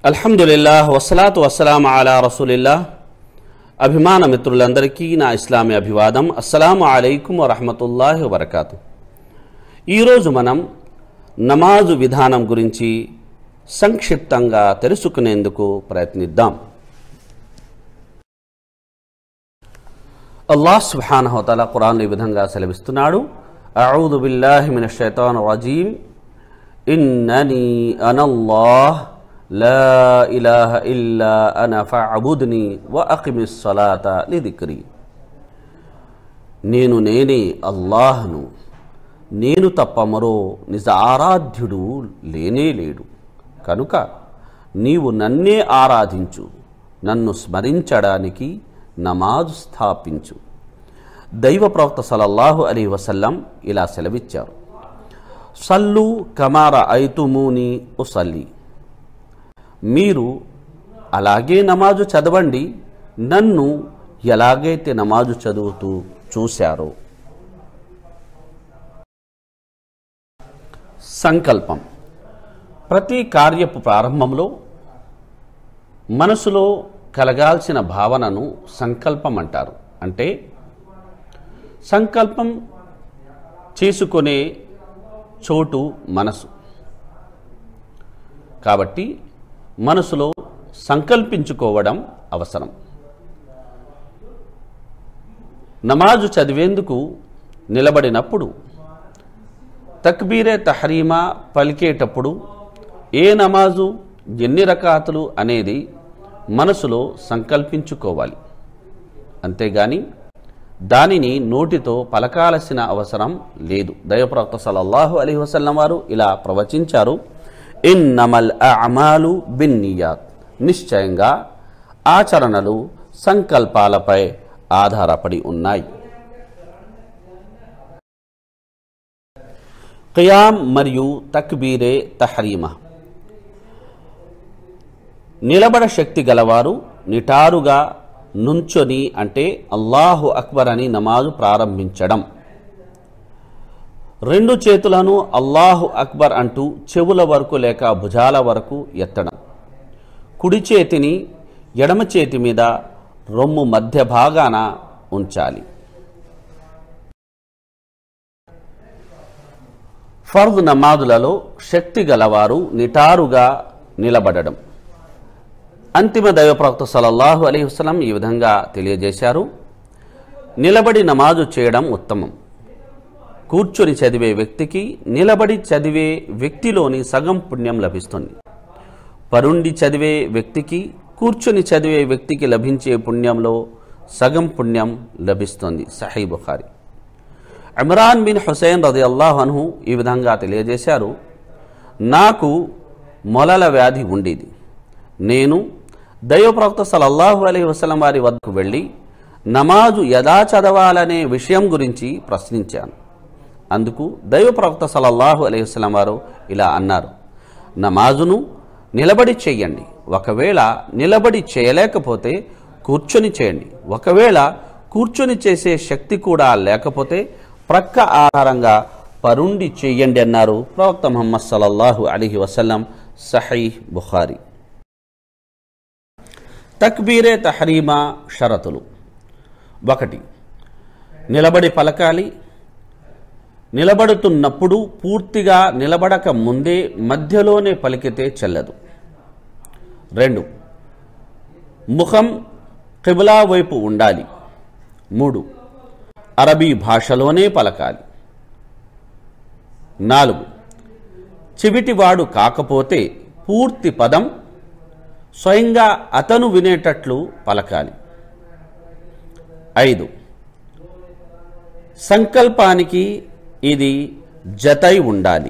అల్హమ్దుల్లాహ్ వసలాతు వసలాం అలా రసూలిల్లా అభిమాన మిత్రులందరికీ నా ఇస్లామీ అభివాదం అస్సలాము అలైకుం వరహమతుల్లాహి వబర్కాతు ఈరోజు మనం నమాజు విధానం గురించి సంక్షిప్తంగా తెలుసుకునేందుకు ప్రయత్నిద్దాం అల్లాహ్ సుబ్హానహుతల ఖురాన్ ఈ విధంగా సెలవిస్తున్నాడు అఊదు బిల్లాహి మిన షైతాన్ రజీం ఇన్నని అనల్లాహ్ లా ఇలాహ ఇల్లా అన ఫఅబుద్ని వ అఖిమిస్ సలాత లిదిక్రి నేను నేనే అల్లాహ్ను నేను తప్ప మరో నిజ ఆరాధ్యుడు లేనే లేడు కనుక నీవు నన్నే ఆరాధించు నన్ను స్మరించడానికి నమాజు స్థాపించు దైవ ప్రవక్త సలల్లాహు అలీ వసల్లం ఇలా సెలవిచ్చారు సల్లు కమార ఐతుమూని ఉసల్లి మీరు అలాగే నమాజు చదవండి నన్ను ఎలాగైతే నమాజు చదువుతూ చూశారో సంకల్పం ప్రతి కార్యపు ప్రారంభంలో మనసులో కలగాల్సిన భావనను సంకల్పం అంటారు అంటే సంకల్పం చేసుకునే చోటు మనసు కాబట్టి మనసులో సంకల్పించుకోవడం అవసరం నమాజు చదివేందుకు నిలబడినప్పుడు తక్బీరే తహరీమా పలికేటప్పుడు ఏ నమాజు ఎన్ని రకాతులు అనేది మనసులో సంకల్పించుకోవాలి అంతేగాని దానిని నోటితో పలకాల్సిన అవసరం లేదు దైవప్రవక్త సలల్లాహు అలీ వసల్లం వారు ఇలా ప్రవచించారు ఇన్నమల్ అమాలు బిన్నియాత్ నిశ్చయంగా ఆచరణలు సంకల్పాలపై ఆధారపడి ఉన్నాయి ఖియామ్ మరియు తక్బీరే తహరీమా నిలబడ శక్తి గలవారు నిటారుగా నుంచొని అంటే అల్లాహు అక్బర్ అని నమాజు ప్రారంభించడం రెండు చేతులను అల్లాహు అక్బర్ అంటూ చెవుల వరకు లేక భుజాల వరకు ఎత్తడం కుడి చేతిని ఎడమ చేతి మీద రొమ్ము మధ్య భాగాన ఉంచాలి ఫర్ద్ నమాజులలో శక్తి గలవారు నిటారుగా నిలబడడం అంతిమ దైవ ప్రవక్త సలల్లాహు అలీ వసలం ఈ విధంగా తెలియజేశారు నిలబడి నమాజు చేయడం ఉత్తమం కూర్చొని చదివే వ్యక్తికి నిలబడి చదివే వ్యక్తిలోని సగం పుణ్యం లభిస్తుంది పరుండి చదివే వ్యక్తికి కూర్చొని చదివే వ్యక్తికి లభించే పుణ్యంలో సగం పుణ్యం లభిస్తుంది Sahih Bukhari Imran bin Husain రది అల్లాహ్ అన్హు ఈ విధంగా తెలియజేశారు నాకు మొలల వ్యాధి ఉండేది నేను దైవప్రవక్త సలల్లాహు అలీ వసలం వారి వద్దకు వెళ్ళి నమాజు యదా చదవాలనే విషయం గురించి ప్రశ్నించాను అందుకు దైవప్రవక్త సలల్లాహు అలీ వసలం వారు ఇలా అన్నారు నమాజును నిలబడి చేయండి ఒకవేళ నిలబడి చేయలేకపోతే కూర్చొని చేయండి ఒకవేళ కూర్చొని చేసే శక్తి కూడా లేకపోతే ప్రక్క ఆధారంగా పరుండి చెయ్యండి అన్నారు ప్రవక్త ముహమ్మద్ సలల్లాహు అలీహి వసల్లం సహీ బుఖారీ తక్బీరే తహరీమా షరతులు ఒకటి నిలబడి పలకాలి నిలబడుతున్నప్పుడు పూర్తిగా నిలబడక ముందే మధ్యలోనే పలికితే చెల్లదు రెండు ముఖం కిబిలా వైపు ఉండాలి మూడు అరబీ భాషలోనే పలకాలి నాలుగు చెవిటివాడు కాకపోతే పూర్తి పదం స్వయంగా అతను వినేటట్లు పలకాలి ఐదు సంకల్పానికి ఇది జతై ఉండాలి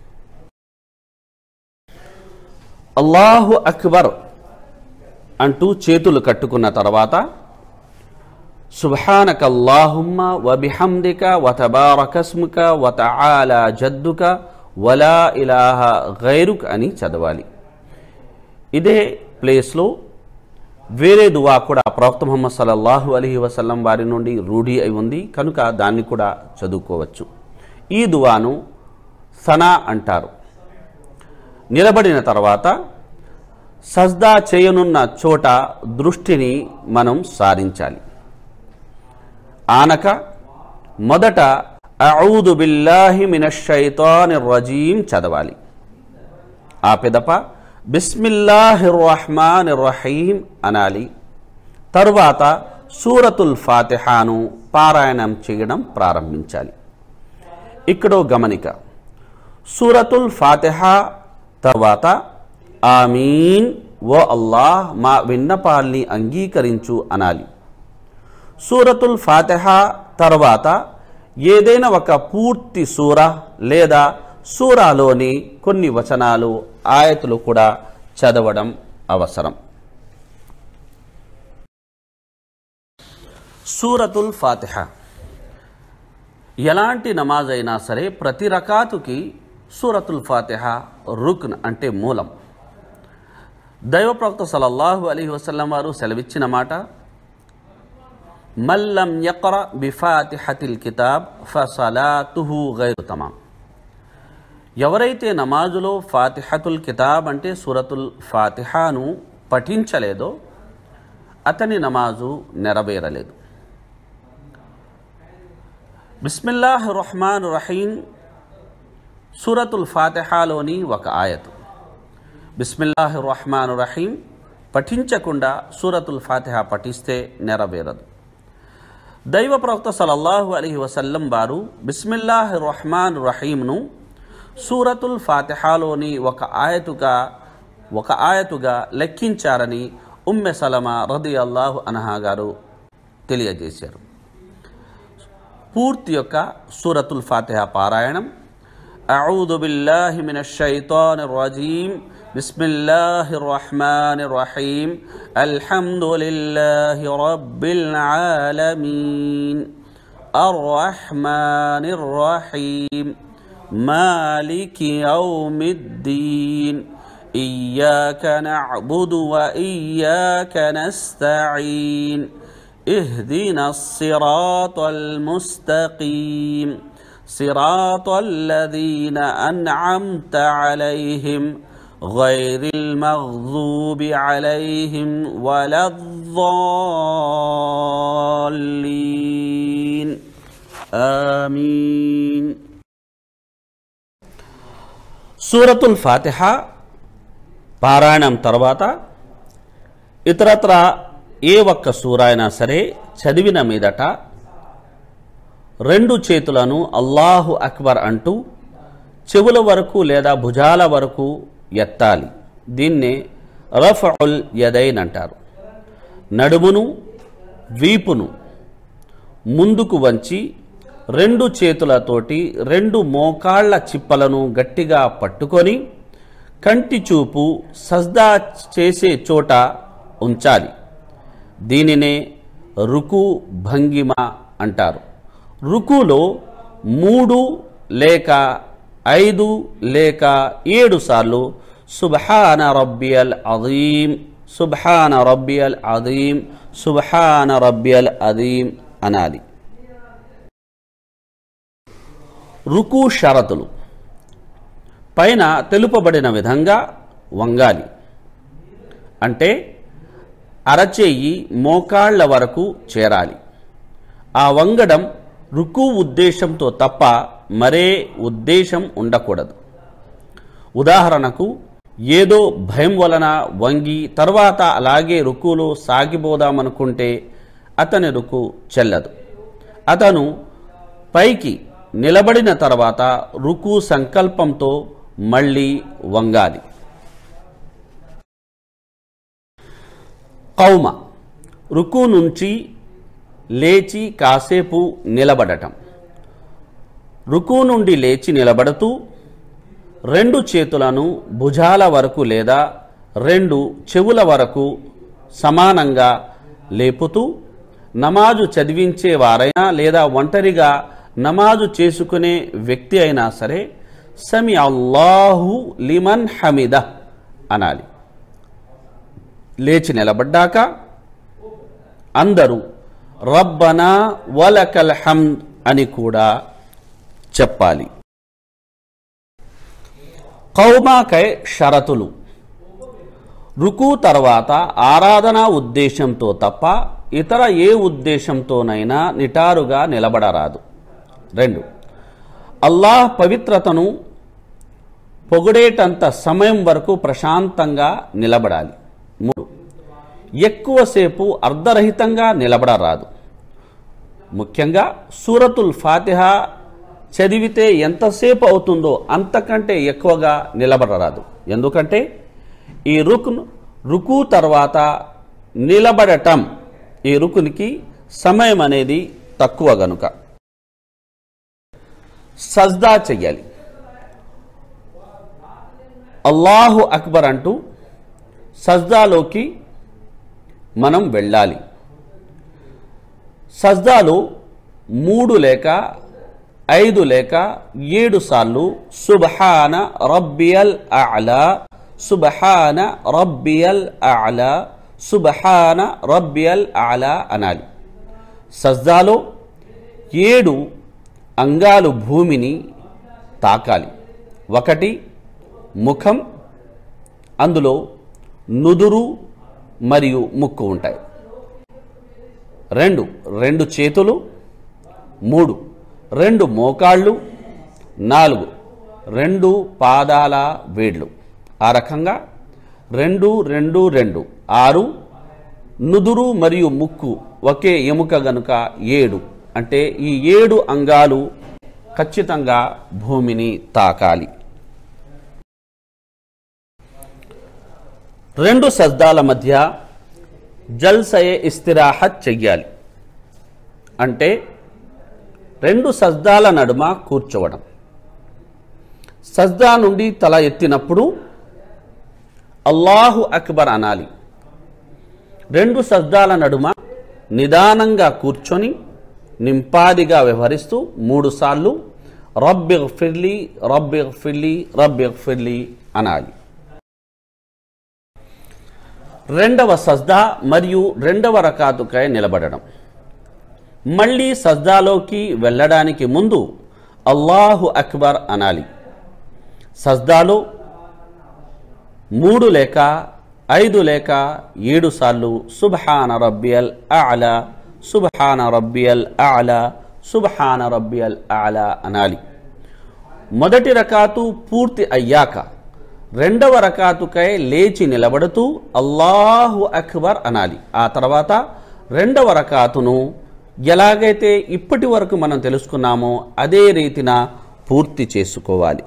అల్లాహు అక్బర్ అంటూ చేతులు కట్టుకున్న తర్వాత సుబ్హానక అల్లాహుమ్మ వబిహమ్దిక వతబారకస్ముక వతఆలా జద్దుక వలా ఇలాహ గైరుక్ అని చదవాలి ఇదే ప్లేస్లో వేరే దువా కూడా ప్రవక్త ముహమ్మద్ సల్లల్లాహు అలీ వసల్లం వారి నుండి రూఢి అయి ఉంది కనుక దాన్ని కూడా చదువుకోవచ్చు ఈ దువాను సనా అంటారు నిలబడిన తర్వాత సజ్దా చేయనున్న చోట దృష్టిని మనం సారించాలి ఆనక మొదట అఊదు బిల్లాహి మినషైతాని రజీం చదవాలి ఆ పిదప బిస్మిల్లాహిర్ రహమాన్ రహీం అనాలి తరువాత సూరతుల్ ఫాతిహాను పారాయణం చేయడం ప్రారంభించాలి ఇక్కడో గమనిక సూరతుల్ ఫాతిహా తర్వాత ఆమీన్ ఓ అల్లాహ్ మా విన్నపాల్ని అంగీకరించు అనాలి సూరతుల్ ఫాతిహా తర్వాత ఏదైనా ఒక పూర్తి సూర లేదా సూరాలోని కొన్ని వచనాలు ఆయతులు కూడా చదవడం అవసరం సూరతుల్ ఫాతిహా ఎలాంటి నమాజ్ అయినా సరే ప్రతి రకాతుకి సూరతుల్ ఫాతిహా రుక్న్ అంటే మూలం దైవప్రవక్త సలల్లాహు అలీ వసల్లం వారు సెలవిచ్చిన మాట మల్లం యక్ర బిఫాతిహతిల్ కితాబ్ ఫసలాతుహు గైరు తమాం ఎవరైతే నమాజులో ఫాతిహతుల్ కితాబ్ అంటే సూరతుల్ ఫాతిహాను పఠించలేదో అతని నమాజు నెరవేరలేదు బిస్మిల్లాహ్ రహమాన్ రహీం సూరతుల్ ఫాతిహాలోని ఒక ఆయతు బిస్మిల్లాహ్ రహమాన్ రహీం పఠించకుండా సూరతుల్ ఫాతిహా పఠిస్తే నెరవేరదు దైవ ప్రవక్త సలల్లాహు అలీ వసల్లం వారు బిస్మిల్లాహ్ రహమాన్ రహీంను సూరతుల్ ఫాతిహాలోని ఒక ఆయతుగా ఒక ఆయతుగా లెక్కించారని ఉమ్మె సలమా రది అల్లాహు అనహా గారు తెలియజేశారు పూర్తి యొక్క సూరతుల్ ఫాతిహా పారాయణం أعوذ بالله من الشيطان الرجيم بسم الله الرحمن الرحيم الحمد لله رب العالمين الرحمن الرحيم مالك يوم الدين إياك نعبد وإياك نستعين اهدنا الصراط المستقيم صراط الذين أنعمت عليهم غير المغضوب عليهم ولا الضالين آمين సూరతుల్ ఫాతిహా పారాయణం తర్వాత ఇతరత్ర ఏ ఒక్క సూర అయినా సరే చదివిన మీదట రెండు చేతులను అల్లాహు అక్బర్ అంటూ చెవుల వరకు లేదా భుజాల వరకు ఎత్తాలి దీన్నే రఫఉల్ యదైన్ అంటారు నడుమును వీపును ముందుకు వంచి రెండు చేతులతోటి రెండు మోకాళ్ల చిప్పలను గట్టిగా పట్టుకొని కంటి చూపు సజ్దా చేసే చోట ఉంచాలి దీనినే రుకు భంగిమ అంటారు రుకులో మూడు లేక ఐదు లేక ఏడు సార్లు సుబ్హాన రబ్బియల్ అదీం సుబ్హాన రబ్బియల్ అదీం సుబ్హాన రబ్బియల్ అదీం అనాలి రుకు షరతులు పైన తెలుపబడిన విధంగా వంగాలి అంటే అరచేయి మోకాళ్ల వరకు చేరాలి ఆ వంగడం రుకు ఉద్దేశంతో తప్ప మరే ఉద్దేశం ఉండకూడదు ఉదాహరణకు ఏదో భయం వలన వంగి తర్వాత అలాగే రుకులో సాగిపోదామనుకుంటే అతని రుకు చెల్లదు అతను పైకి నిలబడిన తర్వాత రుకు సంకల్పంతో మళ్ళీ వంగాలి కౌమ రుకు నుంచి లేచి కాసేపు నిలబడటం రుకు నుండి లేచి నిలబడుతూ రెండు చేతులను భుజాల వరకు లేదా రెండు చెవుల వరకు సమానంగా లేపుతూ నమాజు చదివించే వారైనా లేదా ఒంటరిగా నమాజు చేసుకునే వ్యక్తి అయినా సరే సమి అల్లాహు లిమన్ హమిద అనాలి లేచి నిలబడ్డాక అందరూ రబ్బనా వలకల్ హమ్ద్ అని కూడా చెప్పాలి కౌమాకై షరతులు రుకు తర్వాత ఆరాధనా ఉద్దేశంతో తప్ప ఇతర ఏ ఉద్దేశంతోనైనా నిటారుగా నిలబడరాదు రెండు అల్లాహ్ పవిత్రతను పొగిడేటంత సమయం వరకు ప్రశాంతంగా నిలబడాలి మూడు ఎక్కువసేపు అర్ధరహితంగా నిలబడరాదు ముఖ్యంగా సూరతుల్ ఫాతిహ చదివితే ఎంతసేపు అవుతుందో అంతకంటే ఎక్కువగా నిలబడరాదు ఎందుకంటే ఈ రుకును రుకు తర్వాత నిలబడటం ఈ రుకునికి సమయం అనేది తక్కువ గనుక సజ్దా చెయ్యాలి అల్లాహు అక్బర్ అంటూ సజ్దాలోకి మనం వెళ్ళాలి సజ్దాలో మూడు లేక ఐదు లేక ఏడు సార్లు సుబహాన రబ్బియల్ అలా సుబహాన రబ్బియల్ అలా సుబహాన రబ్బియల్ అలా అనాలి సజ్దాలో ఏడు అంగాలు భూమిని తాకాలి ఒకటి ముఖం అందులో నుదురు మరియు ముక్కు ఉంటాయి రెండు రెండు చేతులు మూడు రెండు మోకాళ్ళు నాలుగు రెండు పాదాల వేళ్ళు ఆ రకంగా రెండు రెండు రెండు ఆరు నుదురు మరియు ముక్కు ఒకే ఎముక గనుక ఏడు అంటే ఈ ఏడు అంగాలు ఖచ్చితంగా భూమిని తాకాలి రెండు సజ్దాల మధ్య జల్సయే ఇస్తిరాహత్ చెయ్యాలి అంటే రెండు సజ్దాల నడుమ కూర్చోవడం సజ్దా నుండి తల ఎత్తినప్పుడు అల్లాహు అక్బర్ అనాలి రెండు సజ్దాల నడుమ నిదానంగా కూర్చొని నింపాదిగా వ్యవహరిస్తూ మూడుసార్లు రబ్బి ఫిర్లీ రబ్బి ఫిర్లీ రబ్బి ఫిర్లీ అనాలి రెండవ సజ్దా మరియు రెండవ రకాతుకై నిలబడడం మళ్ళీ సజ్దాలోకి వెళ్ళడానికి ముందు అల్లాహు అక్బర్ అనాలి సజ్దాలో మూడు లేక ఐదు లేక ఏడు సార్లు సుబ్హాన రబ్బియల్ అలా సుబ్హాన రబ్బియల్ అలా సుబ్హాన రబ్బియల్ అలా అనాలి మొదటి రకాతు పూర్తి అయ్యాక రెండవ రకాతుకై లేచి నిలబడుతూ అల్లాహు అక్బర్ అనాలి ఆ తర్వాత రెండవ రకాతును ఎలాగైతే ఇప్పటి వరకు మనం తెలుసుకున్నామో అదే రీతిన పూర్తి చేసుకోవాలి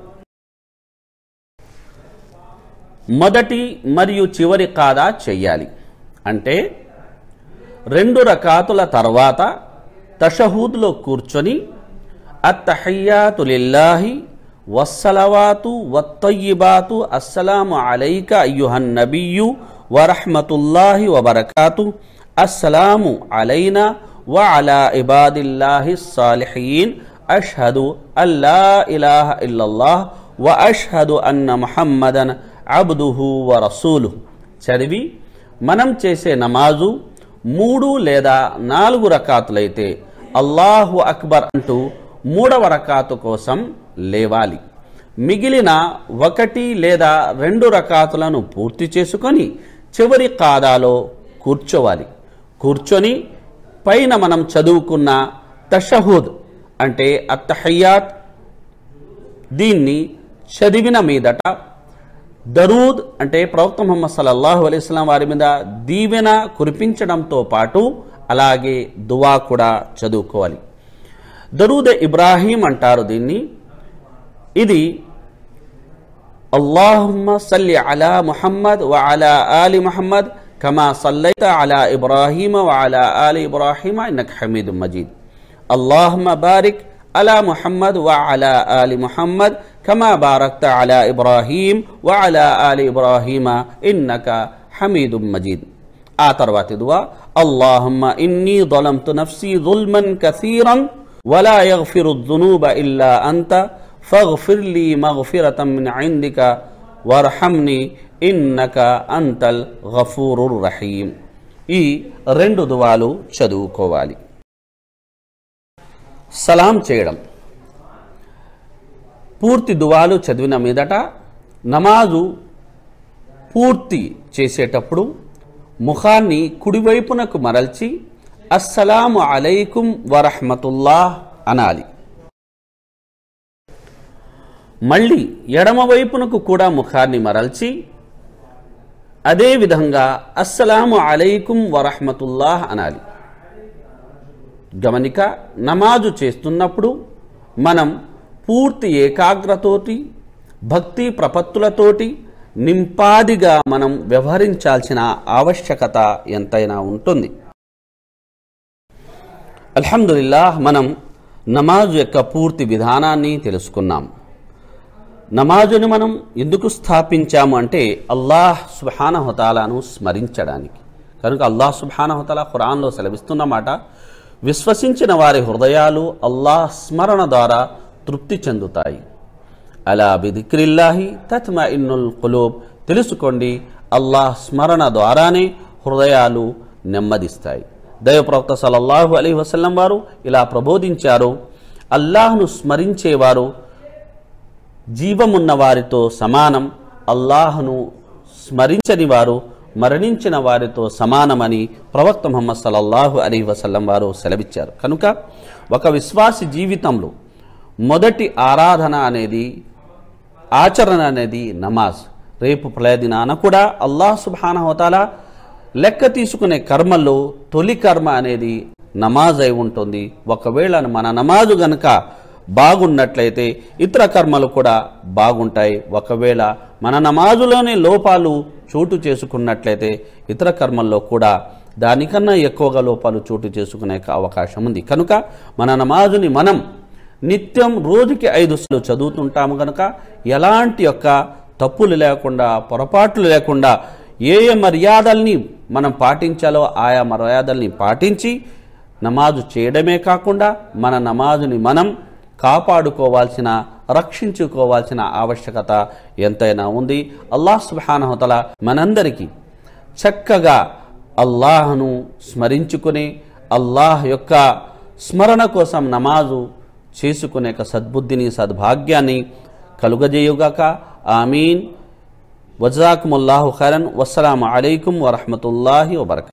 మొదటి మరియు చివరి కాదా చెయ్యాలి అంటే రెండు రకాతుల తర్వాత తషహూద్లో కూర్చొని అత్తహయ్యాతు లిల్లాహి వస్సలవాతు వత్తయ్యిబాతు అస్సలాము అలైక అయ్యుహన్ నబియు వరహ్మతుల్లాహి వబరకాతు అస్సలాము అలైనా వఅలా ఇబాదిల్లాహి సాలిహీన్ అష్హదు అల్లా ఇలాహ ఇల్లల్లాహ్ వ అష్హదు అన్న ముహమ్మదన్ అబ్దుహు వ రసూలుహు చదివి మనం చేసే నమాజు మూడు లేదా నాలుగు రకాతులైతే అల్లాహు అక్బర్ అంటూ మూడవ రకాతు కోసం లేవాలి మిగిలిన ఒకటి లేదా రెండు రకాతులను పూర్తి చేసుకొని చివరి కాదాలో కూర్చోవాలి కూర్చొని పైన మనం చదువుకున్న తషహుద్ అంటే అత్తహయ్యాత్ దీన్ని చదివిన మీదట దరూద్ అంటే ప్రవక్త ముహమ్మద్ సల్లల్లాహు అలైస్లాం వారి మీద దీవెన కురిపించడంతో పాటు అలాగే దువా కూడా చదువుకోవాలి దరూద్ ఇబ్రాహీం అంటారు దీన్ని ఇది అల్లాహుమ్మ సల్లి అలా ముహమ్మద్ వ అలా ఆలి ముహమ్మద్ కమా సల్లైత అలా ఇబ్రాహీమ వ అలా ఆలి ఇబ్రాహీమ ఇన్నక హమీదు మజీద్ అల్లాహుమ్మ బారిక్ అలా ముహమ్మద్ వ అలా ఆలి ముహమ్మద్ కమా బారక్త అలా ఇబ్రాహీం వ అలా ఆలి ఇబ్రాహీమ ఇన్నక హమీదు మజీద్ ఆ తర్వాతి దువా అల్లాహుమ్మ ఇన్నీ ظلمت నఫ్సీ ظلما كثيرا ولا يغفر الذنوب إلا أنت فاغفر لي مغفرة من عندك وارحمني إنك أنت الغفور الرحيم ఈ రెండు దువాలు చదువుకోవాలి సలాం చేయడం పూర్తి దువాలు చదివిన మీదట నమాజు పూర్తి చేసేటప్పుడు ముఖాన్ని కుడివైపునకు మరల్చి అస్సలాము అలైకుం వరహమతుల్లాహ్ అనాలి మళ్ళీ ఎడమ వైపునకు కూడా ముఖాన్ని మరల్చి అదేవిధంగా అస్సలాము అలైకుం వరహమతుల్లాహ్ అనాలి గమనిక నమాజు చేస్తున్నప్పుడు మనం పూర్తి ఏకాగ్రతోటి భక్తి ప్రపత్తులతోటి నింపాదిగా మనం వ్యవహరించాల్సిన ఆవశ్యకత ఎంతైనా ఉంటుంది అల్హమ్దుల్లాహ్ మనం నమాజు యొక్క పూర్తి విధానాన్ని తెలుసుకున్నాం నమాజుని మనం ఎందుకు స్థాపించాము అంటే అల్లాహ్ సుబానహతాలాను స్మరించడానికి కనుక అల్లాహ్ సుబానహతాల ఖురాన్లో సెలవిస్తున్నమాట విశ్వసించిన వారి హృదయాలు అల్లాహ్ స్మరణ ద్వారా తృప్తి చెందుతాయి అలా బిదిక్రిల్లాహి తత్మ ఇన్నుల్ కులూబ్ తెలుసుకోండి అల్లాహ్ స్మరణ ద్వారానే హృదయాలు నెమ్మదిస్తాయి దైవప్రవక్త సల్లల్లాహు అలీ వసల్లం వారు ఇలా ప్రబోధించారు అల్లాహ్ను స్మరించేవారు జీవమున్న వారితో సమానం అల్లాహ్ను స్మరించని వారు మరణించిన వారితో సమానమని ప్రవక్త ముహమ్మద్ సల్లల్లాహు అలీ వసల్లం వారు సెలవిచ్చారు కనుక ఒక విశ్వాసి జీవితంలో మొదటి ఆరాధన అనేది ఆచరణ అనేది నమాజ్ రేపు ప్రళయదినాన కూడా అల్లాహ్ సుబానహోతాల లెక్క తీసుకునే కర్మల్లో తొలి కర్మ అనేది నమాజ్ అయి ఉంటుంది ఒకవేళ మన నమాజు గనక బాగున్నట్లయితే ఇతర కర్మలు కూడా బాగుంటాయి ఒకవేళ మన నమాజులోనే లోపాలు చోటు చేసుకున్నట్లయితే ఇతర కర్మల్లో కూడా దానికన్నా ఎక్కువగా లోపాలు చోటు చేసుకునే అవకాశం ఉంది కనుక మన నమాజుని మనం నిత్యం రోజుకి ఐదు సార్లు చదువుతుంటాము కనుక ఎలాంటి యొక్క తప్పులు లేకుండా పొరపాట్లు లేకుండా ఏ ఏ మర్యాదల్ని మనం పాటించాలో ఆయా మర్యాదల్ని పాటించి నమాజు చేయడమే కాకుండా మన నమాజుని మనం కాపాడుకోవాల్సిన రక్షించుకోవాల్సిన ఆవశ్యకత ఎంతైనా ఉంది అల్లాహ్ సుబానహతల మనందరికీ చక్కగా అల్లాహను స్మరించుకుని అల్లాహ్ యొక్క స్మరణ కోసం నమాజు చేసుకునే ఒక సద్బుద్ధిని సద్భాగ్యాన్ని కలుగజేయుగాక ఆమీన్ వజాకుముల్లాహు ఖైరన్ వస్సలాము అలైకుం వరహమతుల్లాహి వబర్క